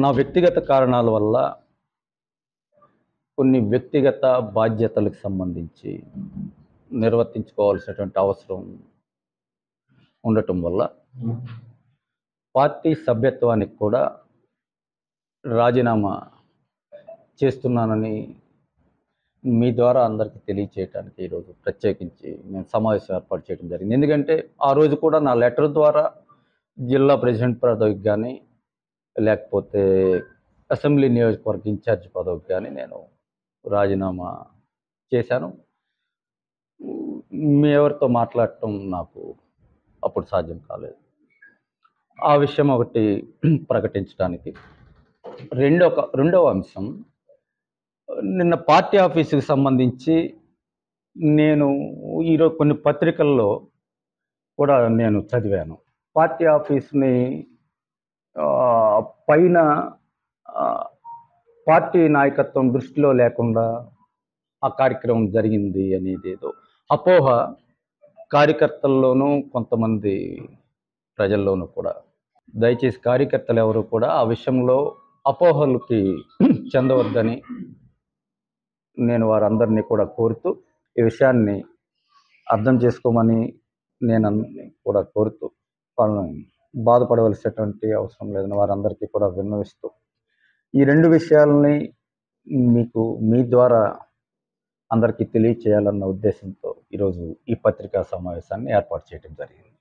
నా వ్యక్తిగత కారణాల వల్ల కొన్ని వ్యక్తిగత బాధ్యతలకు సంబంధించి నిర్వర్తించుకోవాల్సినటువంటి అవసరం ఉండటం వల్ల పార్టీ సభ్యత్వానికి కూడా రాజీనామా చేస్తున్నానని మీ ద్వారా అందరికీ తెలియచేయడానికి ఈరోజు ప్రత్యేకించి నేను సమావేశం ఏర్పాటు చేయడం జరిగింది ఎందుకంటే ఆ రోజు కూడా నా లెటర్ ద్వారా జిల్లా ప్రెసిడెంట్ పదవికి కానీ లేకపోతే అసెంబ్లీ నియోజకవర్గ ఇన్ఛార్జ్ పదవికి కానీ నేను రాజీనామా చేశాను మీ ఎవరితో మాట్లాడటం నాకు అప్పుడు సాధ్యం కాలేదు ఆ విషయం ఒకటి ప్రకటించడానికి రెండో రెండవ అంశం నిన్న పార్టీ ఆఫీసుకి సంబంధించి నేను ఈరోజు కొన్ని పత్రికల్లో కూడా నేను చదివాను పార్టీ ఆఫీస్ని ఆ, పైన ఆ, పార్టీ నాయకత్వం దృష్టిలో లేకుండా ఆ కార్యక్రమం జరిగింది అనేది ఏదో అపోహ కార్యకర్తల్లోనూ కొంతమంది ప్రజల్లోనూ కూడా దయచేసి కార్యకర్తలు ఎవరు కూడా ఆ విషయంలో అపోహలకి చెందవద్దని నేను వారందరినీ కూడా కోరుతూ ఈ విషయాన్ని అర్థం చేసుకోమని నేను అందరినీ కూడా కోరుతూ వాళ్ళని బాధపడవలసినటువంటి అవసరం లేదని వారందరికీ కూడా విన్నవిస్తూ ఈ రెండు విషయాలని మీకు మీ ద్వారా అందరికీ తెలియచేయాలన్న ఉద్దేశంతో ఈరోజు ఈ పత్రికా సమావేశాన్ని ఏర్పాటు చేయడం జరిగింది